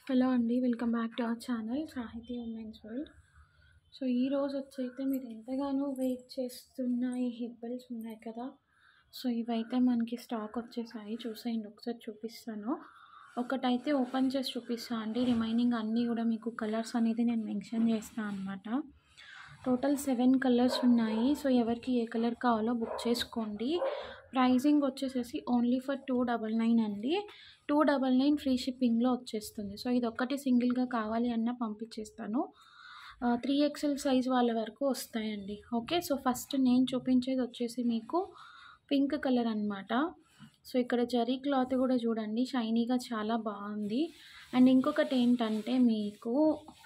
hello అండి welcome back to our channel Sahithi women's world so ఈరోజు వచ్చైతే మీరు ఎంతగానో వెయిట్ చేస్తున్న ఈ హిబ్బల్స్ ఉన్నాయి కదా సో ఇవైతే మనకి స్టాక్ వచ్చేసాయి చూసేయండి ఒకసారి చూపిస్తాను ఒకటైతే ఓపెన్ చేసి చూపిస్తాను అండి రిమైనింగ్ అన్నీ కూడా మీకు కలర్స్ అనేది నేను మెన్షన్ చేస్తాను అనమాట టోటల్ సెవెన్ కలర్స్ ఉన్నాయి సో ఎవరికి ఏ కలర్ కావాలో బుక్ చేసుకోండి ప్రైజింగ్ వచ్చేసేసి only for two double nine అండి టూ డబల్ నైన్ ఫ్రీ షిప్పింగ్లో వచ్చేస్తుంది సో ఇది ఒక్కటి సింగిల్గా కావాలి అన్న పంపించేస్తాను త్రీ ఎక్స్ఎల్ సైజ్ వాళ్ళ వరకు వస్తాయండి ఓకే సో ఫస్ట్ నేను చూపించేది వచ్చేసి మీకు పింక్ కలర్ అనమాట సో ఇక్కడ జరీ క్లాత్ కూడా చూడండి షైనీగా చాలా బాగుంది అండ్ ఇంకొకటి ఏంటంటే మీకు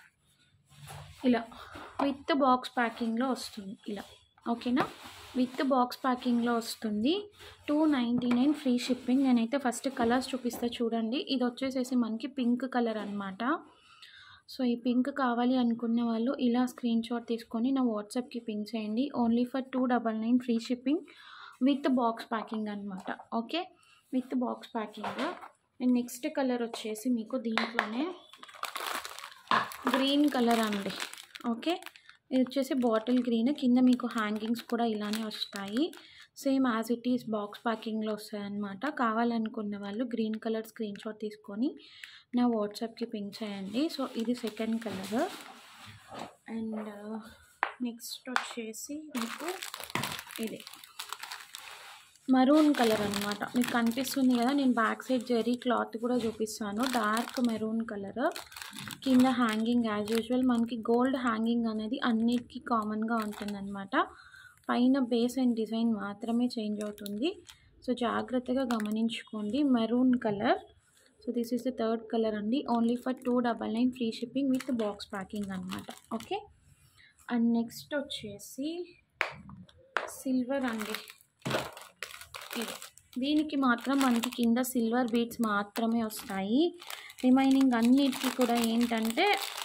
ఇలా విత్ బాక్స్ ప్యాకింగ్లో వస్తుంది ఇలా ఓకేనా విత్ బాక్స్ ప్యాకింగ్లో వస్తుంది two ninety nine free shipping నేనైతే ఫస్ట్ కలర్స్ చూపిస్తా చూడండి ఇది వచ్చేసేసి మనకి పింక్ కలర్ అనమాట సో ఈ పింక్ కావాలి అనుకున్న వాళ్ళు ఇలా స్క్రీన్ షాట్ తీసుకొని నా వాట్సాప్కి పింక్ చేయండి only for two double nine free shipping with box packing అనమాట okay with box packing and next colour వచ్చేసి మీకు దీంట్లోనే గ్రీన్ కలర్ అండి ఓకే ఇది వచ్చేసి బాటిల్ గ్రీన్ కింద మీకు హ్యాంగింగ్స్ కూడా ఇలానే వస్తాయి same as it is box ప్యాకింగ్లో వస్తాయి అన్నమాట కావాలనుకున్న వాళ్ళు గ్రీన్ కలర్ స్క్రీన్ షాట్ తీసుకొని నా వాట్సాప్కి పింక్ చేయండి సో ఇది సెకండ్ కలర్ అండ్ నెక్స్ట్ వచ్చేసి మీకు ఇది మరూన్ కలర్ అనమాట మీకు కనిపిస్తుంది కదా నేను బ్యాక్ సైడ్ జెరీ క్లాత్ కూడా చూపిస్తాను డార్క్ మెరూన్ కలర్ కింద హ్యాంగింగ్ యాజ్ యూజువల్ మనకి గోల్డ్ హ్యాంగింగ్ అనేది అన్నిటికీ కామన్గా ఉంటుందన్నమాట పైన బేస్ అండ్ డిజైన్ మాత్రమే చేంజ్ అవుతుంది సో జాగ్రత్తగా గమనించుకోండి maroon colour so this is the third colour అండి only for two double nine free shipping with box packing అనమాట ఓకే అండ్ నెక్స్ట్ వచ్చేసి సిల్వర్ అండి ఇది దీనికి మాత్రం మనకి కింద సిల్వర్ బీడ్స్ మాత్రమే వస్తాయి రిమైనింగ్ అన్నిటికీ కూడా ఏంటంటే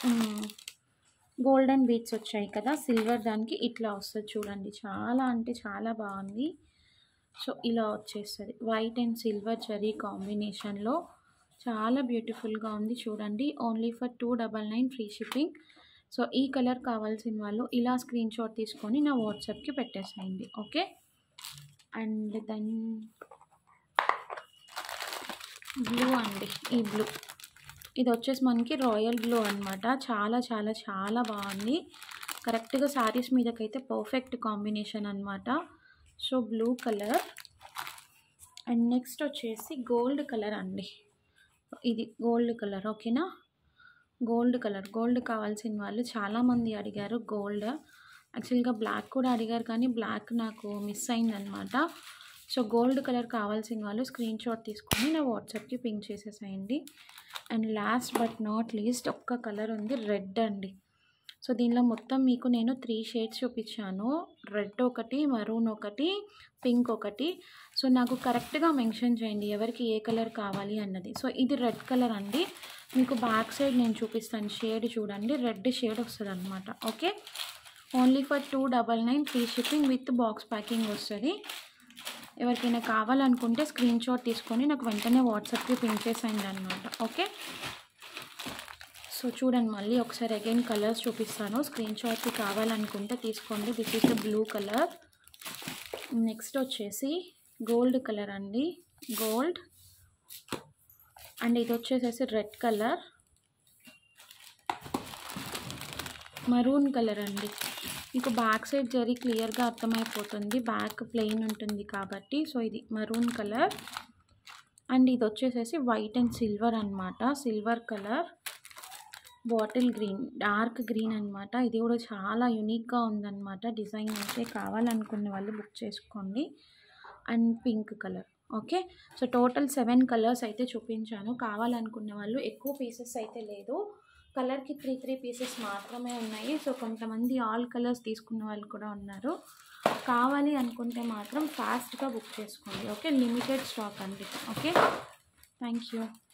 గోల్డెన్ బీడ్స్ వచ్చాయి కదా సిల్వర్ దానికి ఇట్లా వస్తుంది చూడండి చాలా అంటే చాలా బాగుంది సో ఇలా వచ్చేస్తుంది వైట్ అండ్ సిల్వర్ జరీ కాంబినేషన్లో చాలా బ్యూటిఫుల్గా ఉంది చూడండి only for two double nine free shipping so ఈ కలర్ కావాల్సిన వాళ్ళు ఇలా స్క్రీన్ షాట్ తీసుకొని నా వాట్సాప్కి పెట్టేసేయండి ఓకే అండ్ దెన్ బ్లూ అండి ఈ బ్లూ ఇది వచ్చేసి మనకి రాయల్ బ్లూ అనమాట చాలా చాలా చాలా బాగుంది కరెక్ట్గా శారీస్ మీదకైతే పర్ఫెక్ట్ కాంబినేషన్ అనమాట so blue colour and next వచ్చేసి గోల్డ్ కలర్ అండి ఇది గోల్డ్ కలర్ ఓకేనా గోల్డ్ కలర్ గోల్డ్ కావాల్సిన వాళ్ళు చాలామంది అడిగారు గోల్డ్ యాక్చువల్గా బ్లాక్ కూడా అడిగారు కానీ బ్లాక్ నాకు మిస్ అయిందనమాట సో గోల్డ్ కలర్ కావాల్సిన వాళ్ళు స్క్రీన్ షాట్ తీసుకొని నా వాట్సాప్కి పింక్ చేసేసేయండి and last but not least ఒక్క కలర్ ఉంది రెడ్ అండి సో దీనిలో మొత్తం మీకు నేను త్రీ షేడ్స్ చూపించాను రెడ్ ఒకటి మరూన్ ఒకటి పింక్ ఒకటి సో నాకు కరెక్ట్గా మెన్షన్ చేయండి ఎవరికి ఏ కలర్ కావాలి అన్నది సో ఇది రెడ్ కలర్ అండి మీకు బ్యాక్ సైడ్ నేను చూపిస్తాను షేడ్ చూడండి రెడ్ షేడ్ వస్తుంది అనమాట okay only for two double nine free shipping with box packing వస్తుంది ఎవరికైనా కావాలనుకుంటే స్క్రీన్ షాట్ తీసుకొని నాకు వెంటనే వాట్సాప్కి పింక్ చేసేయండి అనమాట ఓకే సో చూడండి మళ్ళీ ఒకసారి అగైన్ కలర్స్ చూపిస్తాను స్క్రీన్ షాట్కి కావాలనుకుంటే తీసుకోండి this is the blue colour next వచ్చేసి గోల్డ్ కలర్ అండి గోల్డ్ అండ్ ఇది వచ్చేసేసి రెడ్ కలర్ మరూన్ కలర్ అండి మీకు బ్యాక్ సైడ్ జరీ క్లియర్గా అర్థమైపోతుంది బ్యాక్ ప్లెయిన్ ఉంటుంది కాబట్టి సో ఇది మరూన్ కలర్ అండ్ ఇది వచ్చేసేసి వైట్ అండ్ సిల్వర్ అనమాట silver colour bottle green dark green అనమాట ఇది కూడా చాలా యూనిక్గా ఉందన్నమాట డిజైన్ అయితే కావాలనుకునే వాళ్ళు బుక్ చేసుకోండి and pink colour okay so total seven colours అయితే చూపించాను కావాలనుకునే వాళ్ళు ఎక్కువ పీసెస్ అయితే లేదు కలర్కి త్రీ త్రీ పీసెస్ మాత్రమే ఉన్నాయి సో కొంతమంది ఆల్ కలర్స్ తీసుకున్న వాళ్ళు కూడా ఉన్నారు కావాలి అనుకుంటే మాత్రం ఫాస్ట్గా బుక్ చేసుకోండి ఓకే లిమిటెడ్ స్టాక్ అండి ఓకే థ్యాంక్ యూ